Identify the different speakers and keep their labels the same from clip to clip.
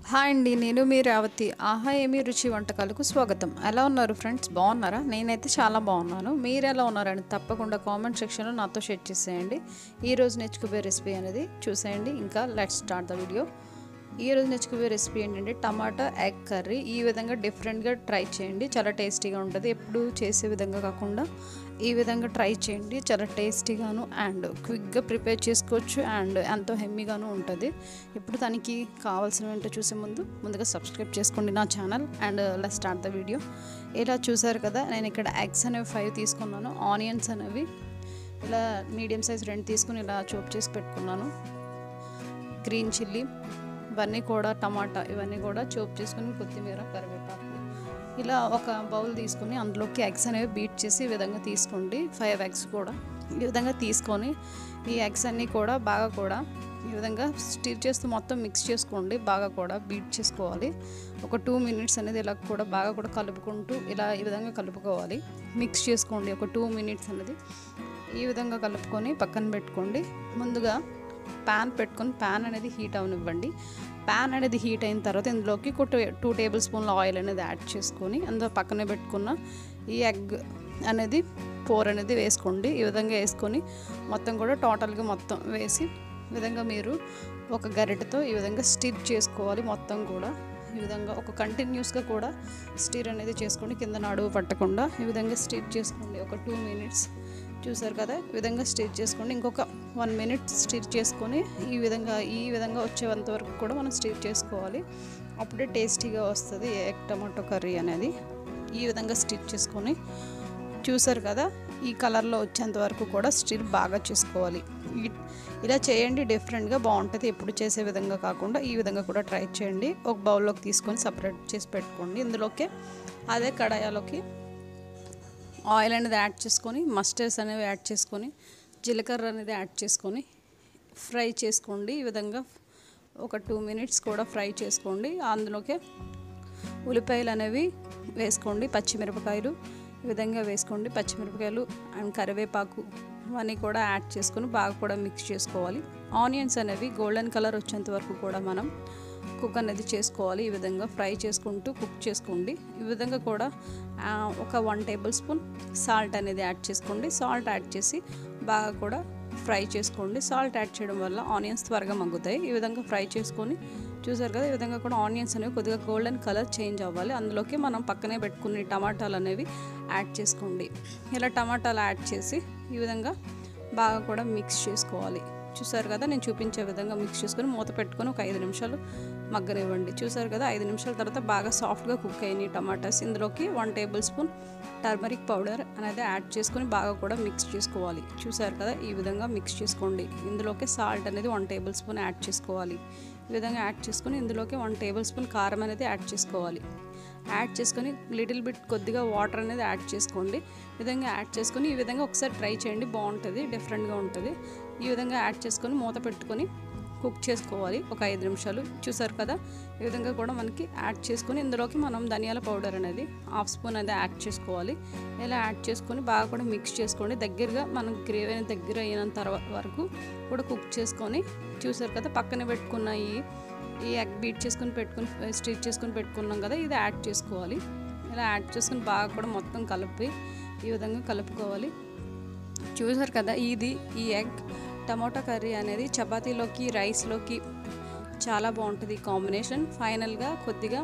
Speaker 1: hi అండి నేను మీ రేవతి ఆహా ఏమి రుచి వంటకాలకు స్వాగతం ఎలా ఉన్నారు ఫ్రెండ్స్ బాగున్నారా నేనైతే చాలా బాగున్నాను మీరు ఎలా ఉన్నారని తప్పకుండా కామెంట్ సెక్షన్లో నాతో షేర్ చేసేయండి ఈ రోజు నేర్చుకుపోయే రెసిపీ అనేది చూసేయండి ఇంకా లెట్స్ స్టార్ట్ ద వీడియో ఈ రోజు నేర్చుకుపోయే రెసిపీ ఏంటంటే టమాటా ఎగ్ కర్రీ ఈ విధంగా డిఫరెంట్గా ట్రై చేయండి చాలా టేస్టీగా ఉంటుంది ఎప్పుడు చేసే విధంగా కాకుండా ఈ విధంగా ట్రై చేయండి చాలా టేస్టీగాను అండ్ క్విక్గా ప్రిపేర్ చేసుకోవచ్చు అండ్ ఎంతో హెమ్మీగాను ఉంటుంది ఇప్పుడు దానికి కావాల్సిన ఏంటో చూసే ముందు ముందుగా సబ్స్క్రైబ్ చేసుకోండి నా channel and let start the video ఇలా చూసారు కదా నేను ఇక్కడ ఎగ్స్ అనేవి ఫైవ్ తీసుకున్నాను ఆనియన్స్ అనేవి ఇలా మీడియం సైజ్ రెండు తీసుకుని ఇలా చూప్ చేసి పెట్టుకున్నాను గ్రీన్ చిల్లీ ఇవన్నీ కూడా టమాటా ఇవన్నీ కూడా చూప్ చేసుకుని కొత్తిమీర కరివేపాకు ఇలా ఒక బౌల్ తీసుకొని అందులోకి ఎగ్స్ అనేవి బీట్ చేసి ఈ విధంగా తీసుకోండి ఫైవ్ ఎగ్స్ కూడా ఈ విధంగా తీసుకొని ఈ ఎగ్స్ అన్నీ కూడా బాగా కూడా ఈ విధంగా స్టిర్ చేస్తూ మొత్తం మిక్స్ చేసుకోండి బాగా కూడా బీట్ చేసుకోవాలి ఒక టూ మినిట్స్ అనేది ఇలా కూడా బాగా కూడా కలుపుకుంటూ ఇలా ఈ విధంగా కలుపుకోవాలి మిక్స్ చేసుకోండి ఒక టూ మినిట్స్ అనేది ఈ విధంగా కలుపుకొని పక్కన పెట్టుకోండి ముందుగా ప్యాన్ పెట్టుకొని ప్యాన్ అనేది హీట్ అవనివ్వండి ప్యాన్ అనేది హీట్ అయిన తర్వాత ఇందులోకి ఒక టూ టేబుల్ స్పూన్ల ఆయిల్ అనేది యాడ్ చేసుకొని అందులో పక్కనే పెట్టుకున్న ఈ ఎగ్ అనేది పోర్ అనేది వేసుకోండి ఈ విధంగా వేసుకొని మొత్తం కూడా టోటల్గా మొత్తం వేసి ఈ విధంగా మీరు ఒక గరిటెతో ఈ విధంగా స్టిర్ చేసుకోవాలి మొత్తం కూడా ఈ విధంగా ఒక కంటిన్యూస్గా కూడా స్టిర్ అనేది చేసుకోండి కింద నడువు పట్టకుండా ఈ విధంగా స్టిర్ చేసుకోండి ఒక టూ మినిట్స్ చూసారు కదా ఈ విధంగా స్టిర్ చేసుకోండి ఇంకొక వన్ మినిట్ స్టిర్ చేసుకొని ఈ విధంగా ఈ విధంగా వచ్చేంత వరకు కూడా మనం స్టిర్ చేసుకోవాలి అప్పుడే టేస్టీగా వస్తుంది ఎగ్ టమాటో కర్రీ అనేది ఈ విధంగా స్టిర్ చేసుకొని చూసారు కదా ఈ కలర్లో వచ్చేంత వరకు కూడా స్టిర్ బాగా చేసుకోవాలి ఈ- ఇలా చేయండి డిఫరెంట్గా బాగుంటుంది ఎప్పుడు చేసే విధంగా కాకుండా ఈ విధంగా కూడా ట్రై చేయండి ఒక బౌల్లోకి తీసుకొని సపరేట్ చేసి పెట్టుకోండి ఇందులోకి అదే కడాయాలోకి ఆయిల్ అనేది యాడ్ చేసుకొని మస్టర్డ్స్ అనేవి యాడ్ చేసుకొని జీలకర్ర అనేది యాడ్ చేసుకొని ఫ్రై చేసుకోండి ఈ విధంగా ఒక టూ మినిట్స్ కూడా ఫ్రై చేసుకోండి అందులోకే ఉల్లిపాయలు అనేవి వేసుకోండి పచ్చిమిరపకాయలు ఈ విధంగా వేసుకోండి పచ్చిమిరపకాయలు అండ్ కరివేపాకు ఇవన్నీ కూడా యాడ్ చేసుకొని బాగా కూడా మిక్స్ చేసుకోవాలి ఆనియన్స్ అనేవి గోల్డెన్ కలర్ వచ్చేంత వరకు కూడా మనం కుక్ అనేది చేసుకోవాలి ఈ విధంగా ఫ్రై చేసుకుంటూ కుక్ చేసుకోండి ఈ విధంగా కూడా ఆ, ఒక వన్ టేబుల్ స్పూన్ సాల్ట్ అనేది యాడ్ చేసుకోండి సాల్ట్ యాడ్ చేసి బాగా కూడా ఫ్రై చేసుకోండి సాల్ట్ యాడ్ చేయడం వల్ల ఆనియన్స్ త్వరగా మగ్గుతాయి ఈ విధంగా ఫ్రై చేసుకొని చూసారు కదా ఈ విధంగా కూడా ఆనియన్స్ అనేవి కొద్దిగా గోల్డెన్ కలర్ చేంజ్ అవ్వాలి అందులోకి మనం పక్కనే పెట్టుకుని టమాటాలు అనేవి యాడ్ చేసుకోండి ఇలా టమాటాలు యాడ్ చేసి ఈ విధంగా బాగా కూడా మిక్స్ చేసుకోవాలి చూసారు కదా నేను చూపించే విధంగా మిక్స్ చేసుకొని మూత పెట్టుకొని ఒక ఐదు నిమిషాలు మగ్గనివ్వండి చూసారు కదా ఐదు నిమిషాల తర్వాత బాగా సాఫ్ట్గా కుక్ అయినాయి టమాటాస్ ఇందులోకి one tablespoon turmeric powder అనేది యాడ్ చేసుకొని బాగా కూడా మిక్స్ చేసుకోవాలి చూసారు కదా ఈ విధంగా మిక్స్ చేసుకోండి ఇందులోకి సాల్ట్ అనేది వన్ టేబుల్ స్పూన్ యాడ్ చేసుకోవాలి ఈ విధంగా యాడ్ చేసుకొని ఇందులోకి వన్ టేబుల్ స్పూన్ కారం అనేది యాడ్ చేసుకోవాలి యాడ్ చేసుకొని లిటిల్ బిట్ కొద్దిగా వాటర్ అనేది యాడ్ చేసుకోండి ఈ విధంగా యాడ్ చేసుకొని ఈ విధంగా ఒకసారి ట్రై చేయండి బాగుంటుంది డిఫరెంట్గా ఉంటుంది ఈ విధంగా యాడ్ చేసుకొని మూత పెట్టుకొని కుక్ చేసుకోవాలి ఒక ఐదు నిమిషాలు చూసారు కదా ఈ విధంగా కూడా మనకి యాడ్ చేసుకొని ఇందులోకి మనం ధనియాల పౌడర్ అనేది హాఫ్ స్పూన్ అనేది యాడ్ చేసుకోవాలి ఇలా యాడ్ చేసుకొని బాగా కూడా మిక్స్ చేసుకోండి దగ్గరగా మనం గ్రేవీ అనేది దగ్గర అయిన తర్వాత వరకు కూడా కుక్ చేసుకొని చూసారు కదా పక్కన పెట్టుకున్న ఈ ఈ ఎగ్ బీట్ చేసుకొని పెట్టుకుని స్టిచ్ చేసుకొని పెట్టుకున్నాం కదా ఇది యాడ్ చేసుకోవాలి ఇలా యాడ్ చేసుకొని బాగా కూడా మొత్తం కలిపి ఈ విధంగా కలుపుకోవాలి చూసారు కదా ఇది ఈ ఎగ్ టమోటా కర్రీ అనేది చపాతీలోకి రైస్లోకి చాలా బాగుంటుంది ఈ కాంబినేషన్ ఫైనల్గా కొద్దిగా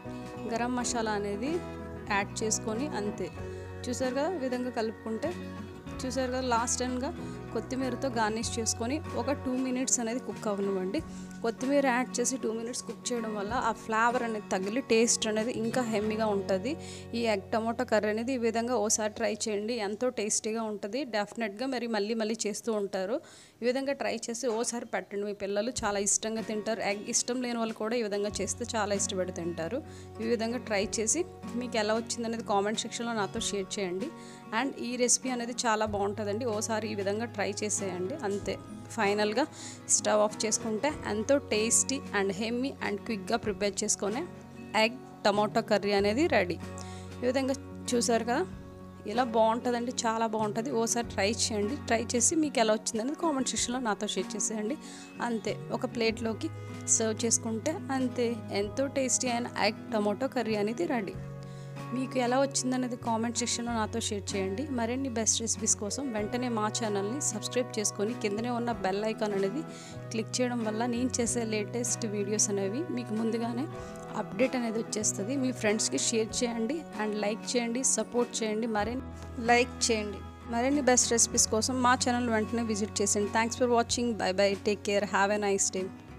Speaker 1: గరం మసాలా అనేది యాడ్ చేసుకొని అంతే చూసారు కదా ఈ విధంగా కలుపుకుంటే చూసారు కదా లాస్ట్ టైంగా కొత్తిమీరతో గార్నిష్ చేసుకొని ఒక టూ మినిట్స్ అనేది కుక్ అవ్వనివ్వండి కొత్తిమీర యాడ్ చేసి టూ మినిట్స్ కుక్ చేయడం వల్ల ఆ ఫ్లేవర్ అనేది తగిలి టేస్ట్ అనేది ఇంకా హెమ్మీగా ఉంటుంది ఈ ఎగ్ టమాటో కర్రీ అనేది ఈ విధంగా ఓసారి ట్రై చేయండి ఎంతో టేస్టీగా ఉంటుంది డెఫినెట్గా మరి మళ్ళీ మళ్ళీ చేస్తూ ఉంటారు ఈ విధంగా ట్రై చేసి ఓసారి పెట్టండి మీ పిల్లలు చాలా ఇష్టంగా తింటారు ఎగ్ ఇష్టం లేని వాళ్ళు కూడా ఈ విధంగా చేస్తే చాలా ఇష్టపడి తింటారు ఈ విధంగా ట్రై చేసి మీకు ఎలా వచ్చింది అనేది కామెంట్ సెక్షన్లో నాతో షేర్ చేయండి అండ్ ఈ రెసిపీ అనేది చాలా బాగుంటుందండి ఓసారి ఈ విధంగా ట్రై చేసేయండి అంతే ఫైనల్గా స్టవ్ ఆఫ్ చేసుకుంటే ఎంతో టేస్టీ అండ్ హెమ్మీ అండ్ క్విక్గా ప్రిపేర్ చేసుకునే ఎగ్ టమాటో కర్రీ అనేది రెడీ ఈ విధంగా చూసారు కదా ఇలా బాగుంటుందండి చాలా బాగుంటుంది ఓసారి ట్రై చేయండి ట్రై చేసి మీకు ఎలా వచ్చిందనేది కామెంట్ సెక్షన్లో నాతో షేర్ చేసేయండి అంతే ఒక ప్లేట్లోకి సర్వ్ చేసుకుంటే అంతే ఎంతో టేస్టీ అయిన ఎగ్ టమాటో కర్రీ అనేది రెడీ మీకు ఎలా వచ్చిందనేది కామెంట్ సెక్షన్లో నాతో షేర్ చేయండి మరిన్ని బెస్ట్ రెసిపీస్ కోసం వెంటనే మా ఛానల్ని సబ్స్క్రైబ్ చేసుకొని కిందనే ఉన్న బెల్ ఐకాన్ అనేది క్లిక్ చేయడం వల్ల నేను చేసే లేటెస్ట్ వీడియోస్ అనేవి మీకు ముందుగానే అప్డేట్ అనేది వచ్చేస్తుంది మీ ఫ్రెండ్స్కి షేర్ చేయండి అండ్ లైక్ చేయండి సపోర్ట్ చేయండి మరిన్ని లైక్ చేయండి మరిన్ని బెస్ట్ రెసిపీస్ కోసం మా ఛానల్ వెంటనే విజిట్ చేయండి thanks for watching bye bye take care have a nice day